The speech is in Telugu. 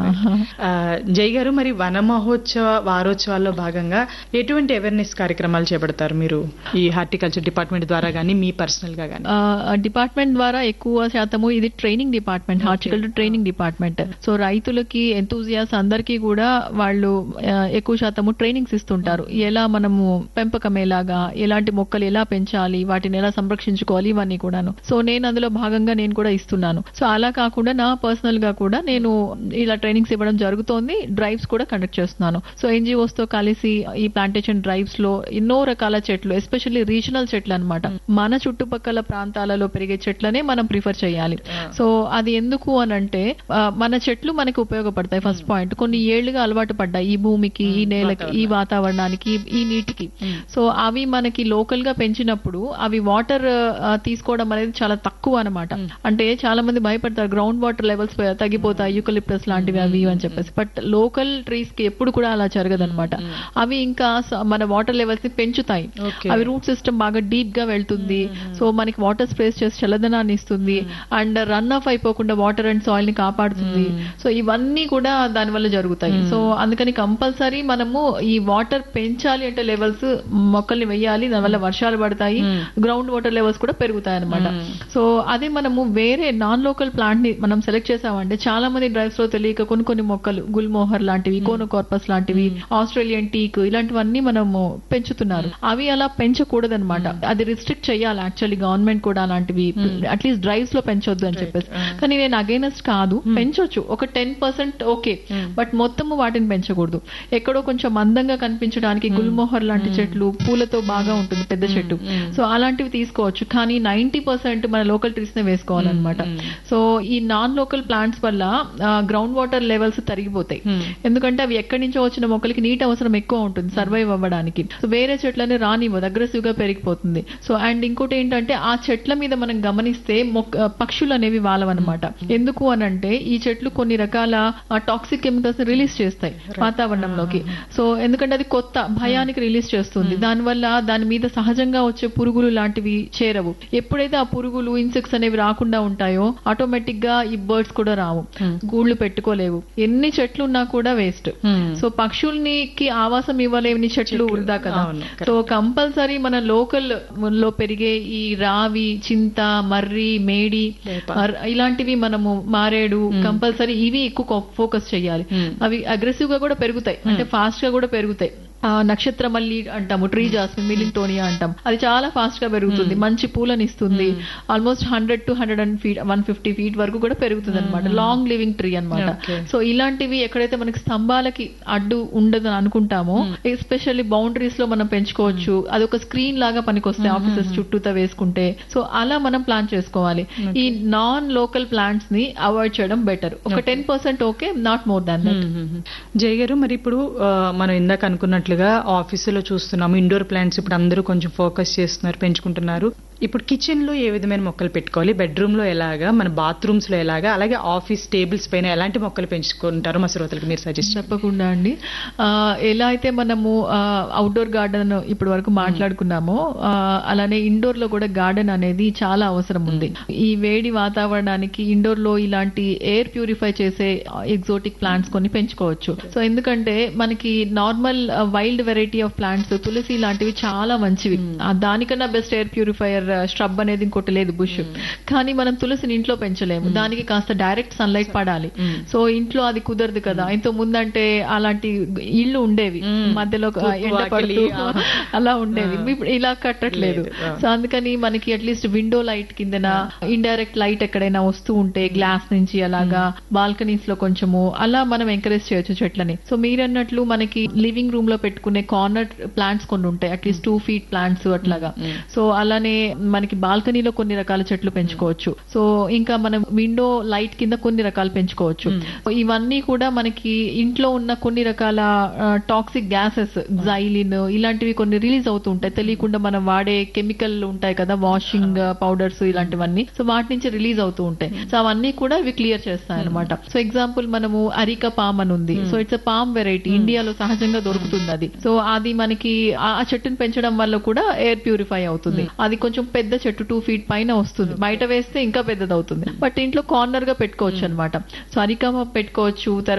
ఆ, జై గారు మరి వన మహోత్సవ వారోత్సవాల్లో భాగంగా ఎటువంటి అవేర్నెస్ కార్యక్రమాలు చేపడతారు మీరు ఈ హార్టికల్చర్ డిపార్ట్మెంట్ ద్వారా గానీ మీ పర్సనల్ గా గానీ డిపార్ట్మెంట్ ద్వారా ఎక్కువ శాతము ఇది training department horticulture training department so రైతులకి ఎంతూజియాస్ అందరికీ కూడా వాళ్ళు ఆ, ఎక్కువ శాతము ట్రైనింగ్స్ ఇస్తుంటారు ఎలా మనము పెంపకం ఎలాగా ఎలాంటి మొక్కలు ఎలా పెంచాలి వాటిని ఎలా సంరక్షించుకోవాలి ఇవన్నీ కూడాను సో నేను అందులో భాగంగా నేను కూడా ఇస్తున్నాను సో అలా కాకుండా నా పర్సనల్ గా కూడా నేను ఇలా ట్రైనింగ్స్ ఇవ్వడం జరుగుతోంది డ్రైవ్స్ కూడా కండక్ట్ చేస్తున్నాను సో ఎన్జిఓస్ తో కలిసి ఈ ప్లాంటేషన్ డ్రైవ్స్ లో ఎన్నో రకాల చెట్లు ఎస్పెషల్లీ రీజనల్ చెట్లు అన్నమాట మన చుట్టుపక్కల ప్రాంతాలలో పెరిగే చెట్లనే మనం ప్రిఫర్ చేయాలి సో అది ఎందుకు అని అంటే ఆ, మన చెట్లు మనకి ఉపయోగపడతాయి ఫస్ట్ పాయింట్ కొన్ని ఏళ్లుగా అలవాటు పడ్డాయి ఈ భూమికి ఈ నేలకి ఈ వాతావరణానికి ఈ నీటికి సో అవి మనకి లోకల్ గా పెంచినప్పుడు అవి వాటర్ తీసుకోవడం అనేది చాలా తక్కువ అన్నమాట అంటే చాలా మంది భయపడతారు గ్రౌండ్ వాటర్ లెవెల్స్ తగ్గిపోతాయి యూకలిప్టస్ లాంటివి అవి ఇవి అని చెప్పేసి బట్ లోకల్ ట్రీస్ కి ఎప్పుడు కూడా అలా జరగదన్నమాట అవి ఇంకా స- మన వాటర్ లెవెల్స్ ని పెంచుతాయి Okay. అవి రూట్ సిస్టమ్ బాగా డీప్ గా వెళ్తుంది సో మనకి వాటర్ స్ప్రేస్ చేసి చల్లదనాన్ని ఇస్తుంది అండ్ రన్ ఆఫ్ అయిపోకుండా వాటర్ అండ్ సాయిల్ ని కాపాడుతుంది సో ఇవన్నీ కూడా దాని వల్ల జరుగుతాయి సో అందుకని కంపల్సరీ మనము ఈ వాటర్ పెంచాలి అంటే లెవెల్స్ మొక్కల్ని వెయ్యాలి దానివల్ల వర్షాలు పడతాయి గ్రౌండ్ వాటర్ లెవెల్స్ కూడా పెరుగుతాయి అనమాట సో అదే మనము వేరే నాన్ లోకల్ ప్లాంట్ ని మనం సెలెక్ట్ చేసామంటే చాలా మంది డ్రైవ్స్ లో తెలియక కొన్ని కొన్ని మొక్కలు గుల్మోహర్ లాంటివి కోనోకార్పస్ లాంటివి ఆస్ట్రేలియన్ టీక్ ఇలాంటివన్నీ మనము పెంచుతున్నారు అవి అలా పెంచకూడదు అనమాట అది రిస్ట్రిక్ట్ చేయాలి యాక్చువల్లీ గవర్నమెంట్ కూడా అలాంటివి అట్లీస్ట్ డ్రైవ్స్ లో పెంచొద్దు అని చెప్పేసి కానీ నేను అగైనెస్ట్ కాదు పెంచొచ్చు ఒక టెన్ పర్సెంట్ ఓకే బట్ మొత్తము వాటిని పెంచకూడదు ఎక్కడో కొంచెం అందంగా కనిపించడానికి గుల్మోహర్ లాంటి చెట్లు పూలతో బాగా ఉంటుంది పెద్ద చెట్టు సో అలాంటివి తీసుకోవచ్చు కానీ నైన్టీ పర్సెంట్ మన లోకల్ ట్రీస్ నే వేసుకోవాలన్నమాట సో ఈ నాన్ లోకల్ ప్లాంట్స్ వల్ల గ్రౌండ్ వాటర్ లెవెల్స్ తరిగిపోతాయి ఎందుకంటే అవి ఎక్కడి నుంచో వచ్చిన మొక్కలకి నీటి అవసరం ఎక్కువ ఉంటుంది సర్వైవ్ అవ్వడానికి సో వేరే చెట్లని రానివ్వదు అగ్రెసివ్ గా పెరిగిపోతుంది సో అండ్ ఇంకోటి ఏంటంటే ఆ చెట్ల మీద మనం గమనిస్తే మొక్క పక్షులు అనేవి వాలవన్నమాట ఎందుకు అని అంటే ఈ చెట్లు కొన్ని రకాల టాక్సిక్ కెమికల్స్ రిలీజ్ చేస్తాయి వాతావరణంలోకి సో ఎందుకంటే అది కొత్త భయానికి రిలీజ్ చేస్తుంది దానివల్ల దాని మీద సహజంగా వచ్చే పురుగులు లాంటివి చేరవు ఎప్పుడైతే ఆ పురుగులు ఇన్సెక్ట్స్ అనేవి రాకుండా ఉంటాయో ఆటోమేటిక్ గా ఈ బర్డ్స్ కూడా రావు గూళ్ళు పెట్టుకోలేవు ఎన్ని చెట్లు ఉన్నా కూడా వేస్ట్ సో పక్షుల్నికి ఆవాసం ఇవ్వలేని చెట్లు వృధా కదా అవును, సో కంపల్సరీ మన లోకల్ లో పెరిగే ఈ రావి చింత మర్రి మేడి అర్- ఇలాంటివి మనము మారేడు కంపల్సరీ ఇవి ఎక్కువ ఫోకస్ చేయాలి అవి అగ్రెసివ్ గా కూడా పెరుగుతాయి అంటే ఫాస్ట్ గా కూడా పెరుగుతాయి ఆ, నక్షత్ర మల్లి అంటాము ట్రీ జాస్మిన్ మిలింటోనియా అంటాం అది చాలా ఫాస్ట్ గా పెరుగుతుంది మంచి పూలను ఇస్తుంది almost hundred to hundred and feet one fifty feet వరకు కూడా పెరుగుతుంది అనమాట లాంగ్ లివింగ్ ట్రీ అన్నమాట Okay. సో ఇలాంటివి ఎక్కడైతే మనకి స్తంభాలకి అడ్డు ఉండదు అని అనుకుంటామో ఎస్పెషల్లీ బౌండరీస్ లో మనం పెంచుకోవచ్చు అది ఒక స్క్రీన్ లాగా పనికొస్తాయి ఆఫీసెస్ చుట్టూతా వేసుకుంటే సో అలా మనం ప్లాన్ చేసుకోవాలి ఈ నాన్ లోకల్ ప్లాంట్స్ ని అవాయిడ్ చేయడం బెటర్ ఒక ten percent okay not more than that Jai garu మరి ఇప్పుడు ఆ, మనం ఇందాక అనుకున్నట్లుగా ఆఫీసులో చూస్తున్నాము ఇండోర్ ప్లాంట్స్ ఇప్పుడు అందరూ కొంచెం ఫోకస్ చేస్తున్నారు పెంచుకుంటున్నారు ఇప్పుడు కిచెన్ లో ఏ విధమైన మొక్కలు పెట్టుకోవాలి బెడ్రూమ్ లో ఎలాగా మన బాత్రూమ్స్ లో ఎలాగా అలాగే ఆఫీస్ టేబుల్స్ పైన ఎలాంటి మొక్కలు పెంచుకుంటారు మా శ్రోతలకు మీరు సజెస్ట్ తప్పకుండా అండి ఆ, ఎలా అయితే మనము అవుట్డోర్ గార్డెన్ ఇప్పటి వరకు మాట్లాడుకున్నామో ఆ, అలానే ఇండోర్ లో కూడా గార్డెన్ అనేది చాలా అవసరం ఉంది ఈ వేడి వాతావరణానికి ఇండోర్ లో ఇలాంటి ఎయిర్ ప్యూరిఫై చేసే ఎగ్జోటిక్ ప్లాంట్స్ కొన్ని పెంచుకోవచ్చు సో ఎందుకంటే మనకి normal wild variety of plants తులసి లాంటివి చాలా మంచివి ఆ, దానికన్నా బెస్ట్ ఎయిర్ ప్యూరిఫైయర్ స్ట్రబ్ అనేది ఇంకోటి లేదు బుష్ కానీ మనం తులసిని ఇంట్లో పెంచలేము దానికి కాస్త డైరెక్ట్ సన్లైట్ పడాలి సో ఇంట్లో అది కుదరదు కదా ఇంత ముందంటే అలాంటి ఇళ్ళు ఉండేవి మధ్యలో ఎండ పడుతూ అలా ఉండేవి ఇప్పుడు ఇలా కట్టట్లేదు సో అందుకని మనకి అట్లీస్ట్ విండో లైట్ కిందన ఇండైరెక్ట్ లైట్ ఎక్కడైనా వస్తూ ఉంటే గ్లాస్ నుంచి అలాగా బాల్కనీస్ లో కొంచెము అలా మనం ఎంకరేజ్ చేయొచ్చు చెట్లని సో మీరన్నట్లు మనకి లివింగ్ రూమ్ లో పెట్టుకునే కార్నర్ ప్లాంట్స్ కొన్ని ఉంటాయి అట్లీస్ట్ టూ ఫీట్ ప్లాంట్స్ అట్లాగా సో అలానే మనకి బాల్కనీలో కొన్ని రకాల చెట్లు పెంచుకోవచ్చు సో ఇంకా మనం విండో లైట్ కింద కొన్ని రకాలు పెంచుకోవచ్చు ఇవన్నీ కూడా మనకి ఇంట్లో ఉన్న కొన్ని రకాల టాక్సిక్ గ్యాసెస్ జైలిన్ ఇలాంటివి కొన్ని రిలీజ్ అవుతూ ఉంటాయి తెలియకుండా మనం వాడే కెమికల్ ఉంటాయి కదా వాషింగ్ పౌడర్స్ ఇలాంటివన్నీ సో వాటి నుంచి రిలీజ్ అవుతూ ఉంటాయి సో అవన్నీ కూడా ఇవి క్లియర్ చేస్తాయి అనమాట సో ఎగ్జాంపుల్ మనము అరిక పామ్ అని ఉంది సో ఇట్స్ పామ్ వెరైటీ ఇండియాలో సహజంగా దొరుకుతుంది అది సో అది మనకి ఆ ఆ చెట్టుని పెంచడం వల్ల కూడా ఎయిర్ ప్యూరిఫై అవుతుంది అది కొంచెం పెద్ద చెట్టు టూ ఫీట్ పైన వస్తుంది బయట వేస్తే ఇంకా పెద్దది అవుతుంది బట్ ఇంట్లో కార్నర్ గా పెట్టుకోవచ్చు అనమాట సో అరిక పెట్టుకోవచ్చు తర్వాత